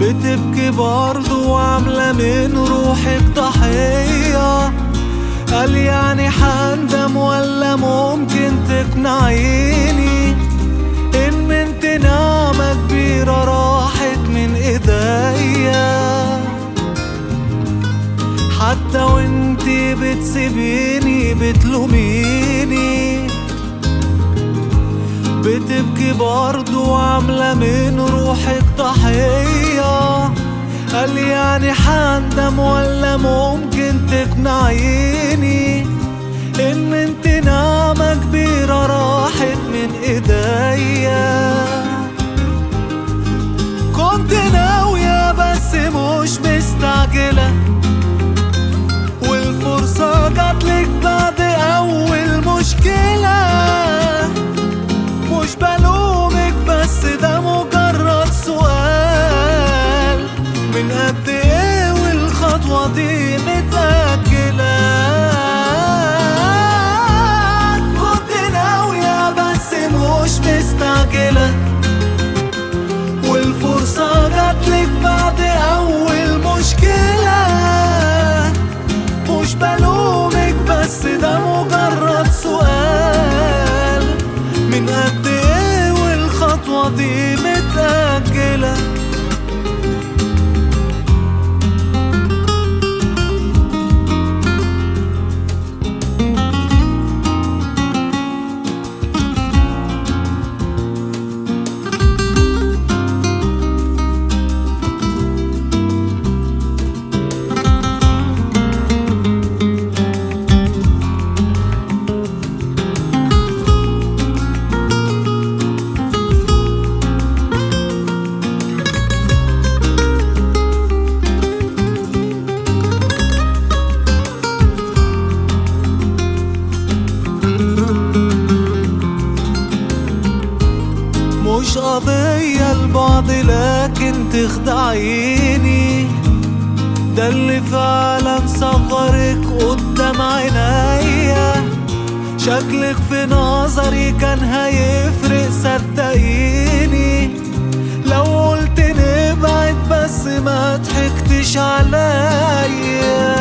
بتبكي برضه وعاملة من روحك ضحية قال يعني حندم ولا ممكن تقنعيني ان بنت نعمة كبيرة راحت من ايديا حتى وانتي بتسيبيني بتلوميني بتبكي برضو عاملة من روحك ضحية قال يعني حندم ولا ممكن تقنعيني ان انت نعمة كبيرة راحت من ايديا كنت ناوية بس مش مستعجلة والفرصة جاتلك بعد أول مشكلة مش بلومك بس ده مجرد سؤال من قد ايه والخطوة دي متأجلة كنت ناوية بس مش مستعجلة والفرصة جاتلك بعد أول مشكلة مش بلومك بس ده مجرد سؤال من قد ايه والخطوة دي متأجلة مش قضية البعد لكن تخدعيني ده اللي فعلا صغرك قدام عينيا شكلك في نظري كان هيفرق صدقيني لو قلت نبعد بس ما ضحكتش عليا